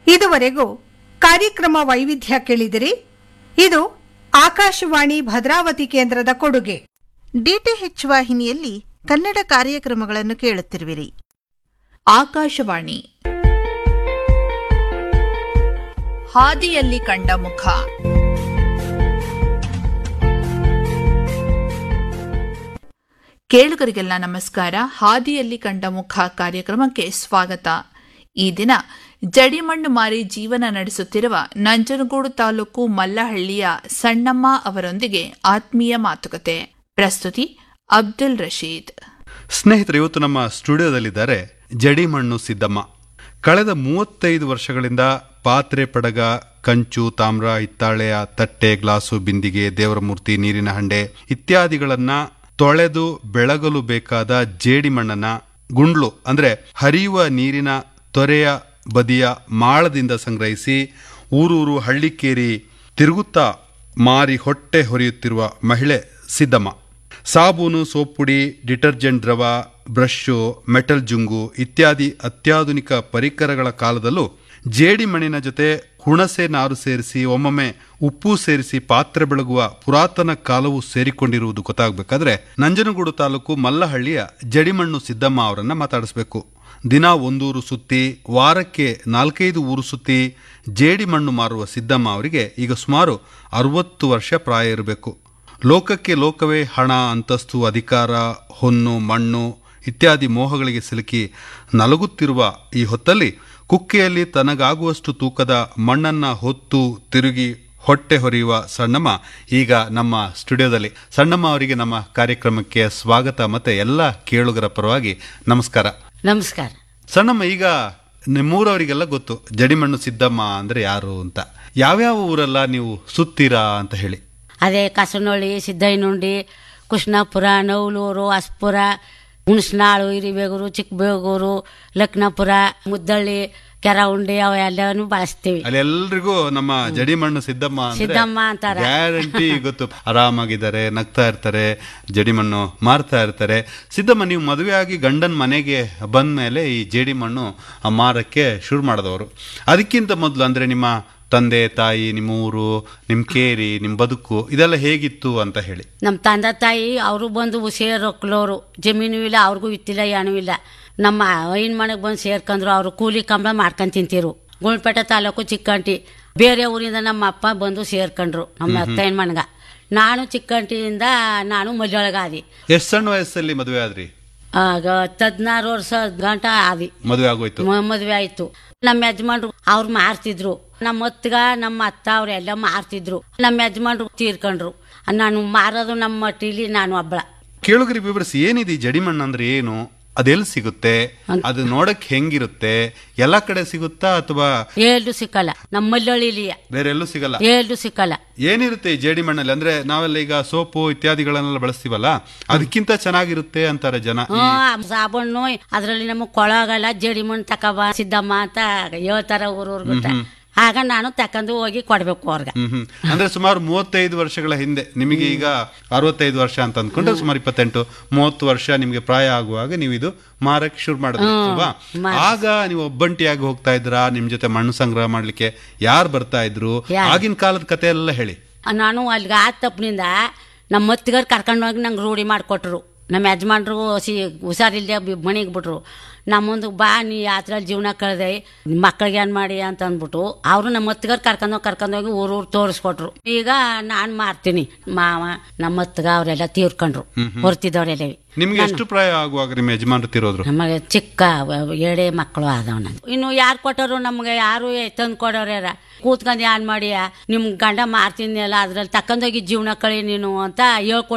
ಇದುವರೆಗೂ ಕಾರ್ಯಕ್ರಮ ವೈವಿಧ್ಯ ಕೇಳಿದಿರಿ ಇದು ಆಕಾಶವಾಣಿ ಭದ್ರಾವತಿ ಕೇಂದ್ರದ ಕೊಡುಗೆ ಡಿಟಿಎಚ್ ವಾಹಿನಿಯಲ್ಲಿ ಕನ್ನಡ ಕಾರ್ಯಕ್ರಮಗಳನ್ನು ಕೇಳುತ್ತಿರುವಿರಿ ಆಕಾಶವಾಣಿ ಹಾದಿಯಲ್ಲಿ ಕಂಡ ಮುಖ ಕೇಳುಗರಿಗೆಲ್ಲ ನಮಸ್ಕಾರ ಹಾದಿಯಲ್ಲಿ ಕಂಡ ಮುಖ ಕಾರ್ಯಕ್ರಮಕ್ಕೆ ಸ್ವಾಗತ ಈ ದಿನ ಜಡಿಮಣ್ಣು ಮಾರಿ ಜೀವನ ನಡೆಸುತ್ತಿರುವ ನಂಜನಗೂಡು ತಾಲೂಕು ಮಲ್ಲಹಳ್ಳಿಯ ಸಣ್ಣಮ್ಮ ಅವರೊಂದಿಗೆ ಆತ್ಮೀಯ ಮಾತುಕತೆ ಪ್ರಸ್ತುತಿ ಅಬ್ದುಲ್ ರಶೀದ್ ಸ್ನೇಹಿತರೆ ಇವತ್ತು ನಮ್ಮ ಸ್ಟುಡಿಯೋದಲ್ಲಿದ್ದಾರೆ ಜಡಿಮಣ್ಣು ಸಿದ್ದಮ್ಮ ಕಳೆದ ಮೂವತ್ತೈದು ವರ್ಷಗಳಿಂದ ಪಾತ್ರೆ ಪಡಗ ಕಂಚು ತಾಮ್ರ ಹಿತ್ತಾಳೆಯ ತಟ್ಟೆ ಗ್ಲಾಸು ಬಿಂದಿಗೆ ದೇವರ ಮೂರ್ತಿ ನೀರಿನ ಹಂಡೆ ಇತ್ಯಾದಿಗಳನ್ನ ತೊಳೆದು ಬೆಳಗಲು ಬೇಕಾದ ಜೇಡಿಮಣ್ಣನ್ನ ಗುಂಡ್ಲು ಅಂದ್ರೆ ಹರಿಯುವ ನೀರಿನ ತೊರೆಯ ಬದಿಯ ಮಾಳದಿಂದ ಸಂಗ್ರಹಿಸಿ ಊರೂರು ಹಳ್ಳಿಕೇರಿ ತಿರುಗುತ್ತಾ ಮಾರಿ ಹೊಟ್ಟೆ ಹೊರೆಯುತ್ತಿರುವ ಮಹಿಳೆ ಸಿದ್ದಮ್ಮ ಸಾಬೂನು ಸೋಪ್ ಪುಡಿ ಡಿಟರ್ಜೆಂಟ್ ದ್ರವ ಬ್ರಷು ಮೆಟಲ್ ಜುಂಗು ಇತ್ಯಾದಿ ಅತ್ಯಾಧುನಿಕ ಪರಿಕರಗಳ ಕಾಲದಲ್ಲೂ ಜೇಡಿ ಮಣ್ಣಿನ ಜೊತೆ ಹುಣಸೆ ನಾರು ಸೇರಿಸಿ ಒಮ್ಮೊಮ್ಮೆ ಉಪ್ಪು ಸೇರಿಸಿ ಪಾತ್ರೆ ಬೆಳಗುವ ಪುರಾತನ ಕಾಲವು ಸೇರಿಕೊಂಡಿರುವುದು ಗೊತ್ತಾಗಬೇಕಾದ್ರೆ ನಂಜನಗೂಡು ತಾಲೂಕು ಮಲ್ಲಹಳ್ಳಿಯ ಜಡಿಮಣ್ಣು ಸಿದ್ದಮ್ಮ ಅವರನ್ನ ಮಾತಾಡಿಸಬೇಕು ದಿನ ಒಂದೂರು ಸುತ್ತಿ ವಾರಕ್ಕೆ ನಾಲ್ಕೈದು ಊರು ಸುತ್ತಿ ಜೇಡಿ ಮಣ್ಣು ಮಾರುವ ಸಿದ್ದಮ್ಮ ಅವರಿಗೆ ಈಗ ಸುಮಾರು ಅರವತ್ತು ವರ್ಷ ಪ್ರಾಯ ಇರಬೇಕು ಲೋಕಕ್ಕೆ ಲೋಕವೇ ಹಣ ಅಂತಸ್ತು ಅಧಿಕಾರ ಹೊನ್ನು ಮಣ್ಣು ಇತ್ಯಾದಿ ಮೋಹಗಳಿಗೆ ಸಿಲುಕಿ ನಲಗುತ್ತಿರುವ ಈ ಹೊತ್ತಲ್ಲಿ ಕುಕ್ಕೆಯಲ್ಲಿ ತನಗಾಗುವಷ್ಟು ತೂಕದ ಮಣ್ಣನ್ನ ಹೊತ್ತು ತಿರುಗಿ ಹೊಟ್ಟೆ ಹೊರೆಯುವ ಸಣ್ಣಮ್ಮ ಈಗ ನಮ್ಮ ಸ್ಟುಡಿಯೋದಲ್ಲಿ ಸಣ್ಣಮ್ಮ ಅವರಿಗೆ ನಮ್ಮ ಕಾರ್ಯಕ್ರಮಕ್ಕೆ ಸ್ವಾಗತ ಮತ್ತೆ ಎಲ್ಲ ಕೇಳುಗರ ಪರವಾಗಿ ನಮಸ್ಕಾರ ನಮಸ್ಕಾರ ಸಣ್ಣಮ್ಮ ಈಗ ನಿಮ್ಮೂರವರಿಗೆಲ್ಲ ಗೊತ್ತು ಜಡಿಮಣ್ಣು ಸಿದ್ದಮ್ಮ ಅಂದ್ರೆ ಯಾರು ಅಂತ ಯಾವ್ಯಾವ ಊರೆಲ್ಲ ನೀವು ಸುತ್ತೀರಾ ಅಂತ ಹೇಳಿ ಅದೇ ಕಸನೊಳ್ಳಿ ಸಿದ್ದಯ್ಯನುಂಡಿ ಕೃಷ್ಣಾಪುರ ನವಲೂರು ಹಸ್ಪುರ ಹುಣಸ್ನಾಳು ಹಿರಿಬೇಗೂರು ಚಿಕ್ಕಬೇಗೂರು ಲಕ್ನಾಪುರ ಮುದ್ದಳ್ಳಿ ಕೆರವುಂಡಿ ಅವೆಲ್ಲವನ್ನು ಬಳಸ್ತೀವಿ ಅಲ್ಲಿ ಎಲ್ರಿಗೂ ನಮ್ಮ ಜಡಿಮಣ್ಣು ಸಿದ್ದಮ್ಮ ಸಿದ್ದಮ್ಮ ಅಂತಾರ. ಗ್ಯಾರಂಟಿ ಗೊತ್ತು ಆರಾಮಾಗಿದ್ದಾರೆ ನಗ್ತಾ ಇರ್ತಾರೆ ಜಡಿಮಣ್ಣು ಮಾರ್ತಾ ಇರ್ತಾರೆ ಸಿದ್ದಮ್ಮ ನೀವು ಮದುವೆ ಆಗಿ ಗಂಡನ ಮನೆಗೆ ಬಂದ ಮೇಲೆ ಈ ಜೇಡಿಮಣ್ಣು ಮಾರಕ್ಕೆ ಶುರು ಮಾಡಿದವರು ಅದಕ್ಕಿಂತ ಮೊದಲು ಅಂದ್ರೆ ನಿಮ್ಮ ತಂದೆ ತಾಯಿ ನಿಮ್ಮ ಊರು ನಿಮ್ಮ ಕೇರಿ ನಿಮ್ಮ ಬದುಕು ಇದೆಲ್ಲ ಹೇಗಿತ್ತು ಅಂತ ಹೇಳಿ ನಮ್ಮ ತಂದೆ ತಾಯಿ ಅವರು ಬಂದು ಸೇರೊಕ್ಲೋರು ಜಮೀನು ಇಲ್ಲ ಅವ್ರಿಗೂ ಇತ್ತಿಲ್ಲ ಏನೂ ಇಲ್ಲ ನಮ್ಮ ಐನ್ ಮನೆಗೆ ಬಂದು ಸೇರ್ಕೊಂಡ್ರು ಅವರು ಕೂಲಿ ಕಂಬಳ ಮಾಡ್ಕೊಂಡು ತಿಂತಿರು ಗುಳ್ಪೇಟೆ ತಾಲೂಕು ಚಿಕ್ಕಂಟಿ ಬೇರೆ ಊರಿಂದ ನಮ್ಮ ಅಪ್ಪ ಬಂದು ಸೇರ್ಕೊಂಡ್ರು ನಮ್ಮ ಅತ್ತಯ್ಯನ ಮನೆಗ ನಾನು ಚಿಕ್ಕಂಟಿಯಿಂದ ನಾನು ಮಲ್ಲೊಳಗಾದಿ ಎಷ್ಟು ಸಣ್ಣ ವಯಸ್ಸಲ್ಲಿ ಮದುವೆ ಆದ್ರಿ ಆಗ ಹದಿನಾರು ವರ್ಷ ಗಂಟ ಆದಿ ಮದುವೆ ಆಗೋಯ್ತು ಮ- ಮದ್ವೆ ಆಯ್ತು ನಮ್ಮ ಯಜಮಾನ್ರು ಅವ್ರು ಮಾರ್ತಿದ್ರು ನಮ್ಮ ಅತ್ತಗ ನಮ್ಮ ಅತ್ತ ಅವ್ರೆಲ್ಲ ಮಾರ್ತಿದ್ರು ನಮ್ಮ ಯಜಮಾನ್ರು ತೀರ್ಕೊಂಡ್ರು ನಾನು ಮಾರೋದು ನಮ್ಮ ಮಟ್ಟಿಲಿ ನಾನು ಒಬ್ಬಳ ಕೇಳುಗರಿ ವಿವರಿಸಿ ಏನಿದೆ ಈ ಜಡಿಮಣ್ಣು ಅಂದ್ರೆ ಏನು ಅದೆಲ್ಲಿ ಸಿಗುತ್ತೆ ಅದು ನೋಡಕ್ ಹೆಂಗಿರುತ್ತೆ ಎಲ್ಲಾ ಕಡೆ ಸಿಗುತ್ತಾ ಅಥವಾ ಎಲ್ಲೂ ಸಿಕ್ಕಲ್ಲ ನಮ್ಮ ಮಲ್ಲೊಳಿಲಿಯ ಬೇರೆ ಎಲ್ಲೂ ಸಿಗಲ್ಲ ಎಲ್ಲೂ ಸಿಕ್ಕಲ್ಲ ಏನಿರುತ್ತೆ ಈ ಜೇಡಿ ಮಣ್ಣಲ್ಲಿ ಅಂದ್ರೆ ನಾವೆಲ್ಲ ಈಗ ಸೋಪು ಇತ್ಯಾದಿಗಳನ್ನೆಲ್ಲ ಬಳಸ್ತೀವಲ್ಲ ಅದಕ್ಕಿಂತ ಚೆನ್ನಾಗಿರುತ್ತೆ ಅಂತಾರೆ ಜನ ಈ- ಹ್ಮ್ ಸಾಬಣ್ಣು ಅದ್ರಲ್ಲಿ ನಮಗ್ ಕೊಳಗಲ್ಲ ಜಡಿ ಮಣ್ಣು ತಕಬ ಸಿದ್ದಮ್ಮ ಅಂತ ಹೇಳ್ತಾರ ಊರೂರ್ ಗೊತ್ತ ಆಗ ನಾನು ತಕೊಂಡು ಹೋಗಿ ಕೊಡ್ಬೇಕು ಅವ್ರಿಗೆ ಹ್ಮ್ ಹ್ಮ್. ಅಂದ್ರೆ ಸುಮಾರು ಮೂವತ್ತೈದು ವರ್ಷಗಳ ಹಿಂದೆ ನಿಮಗೆ ಈಗ ಅರವತ್ತೈದು ವರ್ಷ ಅಂತ ಅಂದ್ಕೊಂಡ್ರೆ ಸುಮಾರು ಇಪ್ಪತ್ತೆಂಟು ಮೂವತ್ತು ವರ್ಷ ನಿಮ್ಗೆ ಪ್ರಾಯ ಆಗುವಾಗ ನೀವು ಇದು ಮಾರಕ್ ಶುರು ಮಾಡಿದ್ರಿ ಅಲ್ವಾ ಆಗ ನೀವು ಒಬ್ಬಂಟಿಯಾಗಿ ಹೋಗ್ತಾ ಇದ್ರಾ ನಿಮ್ ಜೊತೆ ಮಣ್ಣು ಸಂಗ್ರಹ ಮಾಡ್ಲಿಕ್ಕೆ ಯಾರು ಬರ್ತಾ ಇದ್ರು ಯಾರ್? ಆಗಿನ ಕಾಲದ ಕತೆ ಎಲ್ಲ ಹೇಳಿ ನಾನು ಅಲ್ಲಿಗೆ ಆ ತಪ್ಪಿನಿಂದ ನಮ್ಮ ಮತ್ತಿಗರ್ ಕರ್ಕೊಂಡು ಹೋಗಿ ನಂಗೆ ರೂಢಿ ಮಾಡಿಕೊಟ್ರು ನಮ್ಮ ಯಜಮಾನ್ರು ಸಿ ಹುಷಾರಿಲ್ಲದೆ ಮನೆಗೆ ಬಿಟ್ರು ನಮ್ಮೊಂದು ಬಾ ನೀ ಯಾತ್ರಲ್ಲಿ ಜೀವನ ಕಳೆದೆ ಮಕ್ಕಳಿಗೆ ಏನು ಮಾಡಿ ಅಂತ ಅಂದ್ಬಿಟ್ಟು ಅವರು ನಮ್ಮ ಮತ್ತಿಗರ್ ಕರ್ಕೊಂಡೋಗಿ ಕರ್ಕೊಂಡೋಗಿ ಊರೂರು ತೋರಿಸ್ಕೊಟ್ರು ಈಗ ನಾನು ಮಾರ್ತೀನಿ ಮಾವ ನಮ್ಮ ಮತ್ತಗ ಅವರೆಲ್ಲ ತೀರ್ಕೊಂಡ್ರು ಹೊರ್ತಿದ್ದವರೆಲ್ಲ ನಿಮ್ಗೆ ಎಷ್ಟು ಪ್ರಾಯ ಆಗುವಾಗ ನಿಮ್ಮ ಯಜಮಾನ್ರು ತಿರೋದ್ರು ನಮಗೆ ಚಿಕ್ಕ ವ- ಎರಡೇ ಮಕ್ಕಳು ಆದವ ನಂದು ಇನ್ನು ಯಾರು ಕೊಟ್ಟರು ನಮಗೆ ಯಾರು ತಂದು ಕೊಡೋರ್ಯಾರ ಕೂತ್ಕೊಂಡು ಏನ್ ಮಾಡಿ ನಿಮ್ ಗಂಡ ಮಾರ್ತೀನಿ ಅಲ್ಲ ಅದ್ರಲ್ಲಿ ತಕೊಂಡೋಗಿ ಜೀವನ ಕಳಿ ನೀನು ಅಂತ ಹೇಳ್ಕೊಟ್ಟು